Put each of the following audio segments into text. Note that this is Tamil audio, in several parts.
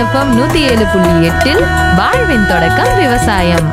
எஃப்எம் நூத்தி ஏழு புள்ளி எட்டில் வாழ்வின் தொடக்கம் விவசாயம்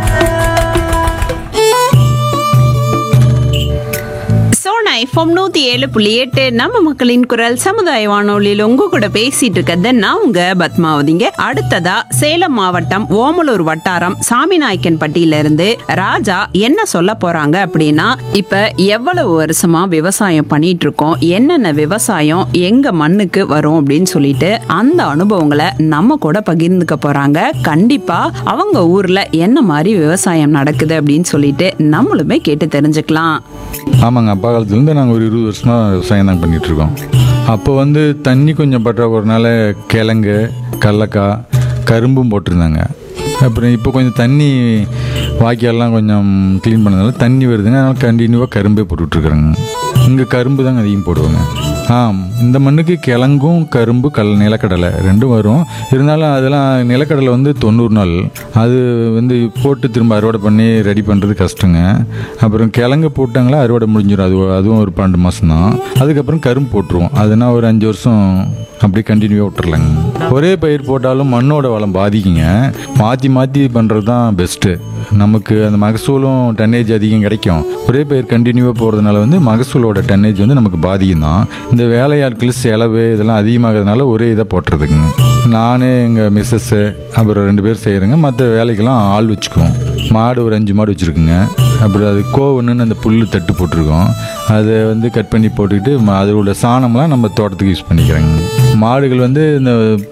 சோனா எஃப்எம் நூத்தி ஏழு புள்ளி எட்டு நம்ம மக்களின் குரல் சமுதாய வானொலியில் உங்க கூட பேசிட்டு இருக்கிறது நான் உங்க பத்மாவதிங்க அடுத்ததா சேலம் மாவட்டம் ஓமலூர் வட்டாரம் சாமிநாயக்கன்பட்டியில இருந்து ராஜா என்ன சொல்ல போறாங்க அப்படின்னா இப்ப எவ்வளவு வருஷமா விவசாயம் பண்ணிட்டு இருக்கோம் என்னென்ன விவசாயம் எங்க மண்ணுக்கு வரும் அப்படின்னு சொல்லிட்டு அந்த அனுபவங்களை நம்ம கூட பகிர்ந்துக்க போறாங்க கண்டிப்பா அவங்க ஊர்ல என்ன மாதிரி விவசாயம் நடக்குது அப்படின்னு சொல்லிட்டு நம்மளுமே கேட்டு தெரிஞ்சுக்கலாம் ஆமாங்க அப்பா காலத்துலேருந்து நாங்கள் ஒரு இருபது வருஷமாக விவசாயம் தான் பண்ணிகிட்ருக்கோம் அப்போ வந்து தண்ணி கொஞ்சம் பற்றாக்குறனால கிழங்கு கடலக்காய் கரும்பும் போட்டிருந்தாங்க அப்புறம் இப்போ கொஞ்சம் தண்ணி வாய்க்கால்லாம் கொஞ்சம் க்ளீன் பண்ணதுனால தண்ணி வருதுங்க அதனால் கண்டினியூவாக கரும்பே போட்டுட்ருக்குறோங்க இங்கே கரும்பு தாங்க அதிகம் போடுவாங்க ஆ இந்த மண்ணுக்கு கிழங்கும் கரும்பு கல் நிலக்கடலை ரெண்டும் வரும் இருந்தாலும் அதெல்லாம் நிலக்கடலை வந்து தொண்ணூறு நாள் அது வந்து போட்டு திரும்ப அறுவடை பண்ணி ரெடி பண்ணுறது கஷ்டங்க அப்புறம் கிழங்கு போட்டாங்களா அறுவடை முடிஞ்சிடும் அது அதுவும் ஒரு பன்னெண்டு மாதம் தான் அதுக்கப்புறம் கரும்பு போட்டுருவோம் அதுனா ஒரு அஞ்சு வருஷம் அப்படி கண்டினியூவாக விட்டுறலாங்க ஒரே பயிர் போட்டாலும் மண்ணோட வளம் பாதிக்குங்க மாற்றி மாற்றி பண்ணுறது தான் பெஸ்ட்டு நமக்கு அந்த மகசூலும் டன்னேஜ் அதிகம் கிடைக்கும் ஒரே பயிர் கண்டினியூவாக போகிறதுனால வந்து மகசூலோட டன்னேஜ் வந்து நமக்கு பாதிக்கும் தான் இந்த வேலையாட்கள் செலவு இதெல்லாம் அதிகமாகிறதுனால ஒரே இதை போட்டுறதுக்குங்க நான் எங்கள் மிஸ்ஸஸ்ஸு அப்புறம் ரெண்டு பேர் செய்கிறேங்க மற்ற வேலைக்கெல்லாம் ஆள் வச்சுக்குவோம் மாடு ஒரு அஞ்சு மாடு வச்சுருக்குங்க அப்புறம் அது கோவணுன்னு அந்த புல் தட்டு போட்டிருக்கோம் அதை வந்து கட் பண்ணி போட்டுக்கிட்டு ம- அதில் உள்ள சாணம்லாம் நம்ம தோட்டத்துக்கு யூஸ் பண்ணிக்கிறோங்க மாடுகள் வந்து இந்த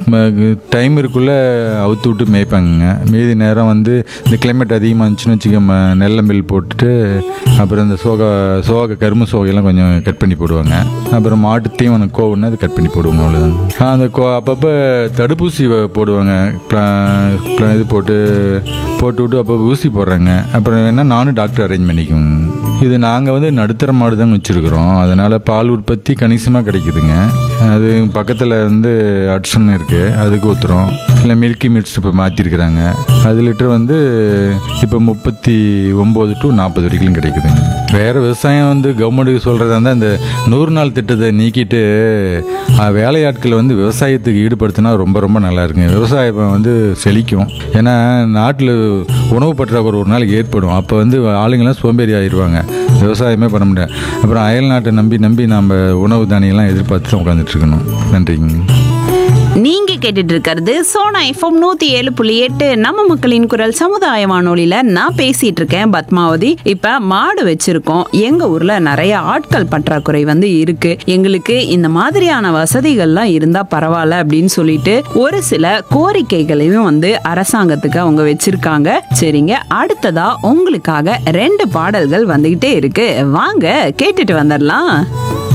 டைம் இருக்குள்ளே அவுத்து விட்டு மேய்ப்பாங்கங்க மீதி நேரம் வந்து இந்த கிளைமேட் அதிகமாக இருந்துச்சுன்னு வச்சுக்க ம- நெல்ல மில் போட்டுட்டு அப்புறம் இந்த சோகா சோக கரும்பு சோகையெல்லாம் கொஞ்சம் கட் பண்ணி போடுவாங்க அப்புறம் மாட்டு தீவனம் கோவுன்னு அது கட் பண்ணி போடுவாங்க அவ்வளோதான் ஆ, அந்த கோ அப்பப்போ தடுப்பூசி வ- போடுவாங்க ப்ளா- ப்ளா- இது போட்டு போட்டு விட்டு அப்போ ஊசி போடுறாங்க அப்புறம் வேணா நானும் டாக்டர் அரேஞ்ச் பண்ணிக்குவோங்க இது நாங்கள் வந்து நடுத்தர மாடு தான் வச்சுருக்குறோம் அதனால் பால் உற்பத்தி கணிசமாக கிடைக்குதுங்க அது பக்கத்தில் வந்து அட்சன் இருக்குது அதுக்கு ஊற்றுறோம் இல்லை மில்கி மிட்ஸ் இப்போ மாற்றிருக்கிறாங்க அது லிட்டர் வந்து இப்போ முப்பத்தி ஒம்பது டு நாற்பது வரைக்கும் கிடைக்குதுங்க வேறு விவசாயம் வந்து கவர்மெண்ட்டுக்கு சொல்கிறதா இருந்தால் இந்த நூறு நாள் திட்டத்தை நீக்கிட்டு அஹ், வேலையாட்களை வந்து விவசாயத்துக்கு ஈடுபடுத்தினா ரொம்ப ரொம்ப நல்லா இருக்குங்க விவசாயம் வந்து செழிக்கும் ஏன்னா நாட்டில் உணவு பற்றாக்குறை ஒரு நாளைக்கு ஏற்படும் அப்போ வந்து ஆளுங்கெல்லாம் சோம்பேறி ஆயிடுவாங்க விவசாயமே பண்ண முடியாது அப்புறம் அயல் நாட்டை நம்பி நம்பி நம்ம உணவு தானியெல்லாம் எதிர்பார்த்து உட்காந்துட்டு இருக்கணும் நன்றிங்க நீங்க கேட்டுட்டு இருக்கிறது சோனா எஃப்எம் நூத்தி ஏழு புள்ளி எட்டு நம்ம மக்களின் குரல் சமுதாய வானொலியில நான் பேசிட்டு இருக்கேன் பத்மாவதி இப்ப மாடு வச்சிருக்கோம் எங்க ஊர்ல நிறைய ஆட்கள் பற்றாக்குறை வந்து இருக்கு எங்களுக்கு இந்த மாதிரியான வசதிகள்லாம் இருந்தா பரவாயில்ல அப்படின்னு சொல்லிட்டு ஒரு சில கோரிக்கைகளையும் வந்து அரசாங்கத்துக்கு அவங்க வச்சிருக்காங்க சரிங்க அடுத்ததா உங்களுக்காக ரெண்டு பாடல்கள் வந்துகிட்டே இருக்கு வாங்க கேட்டுட்டு வந்துடலாம்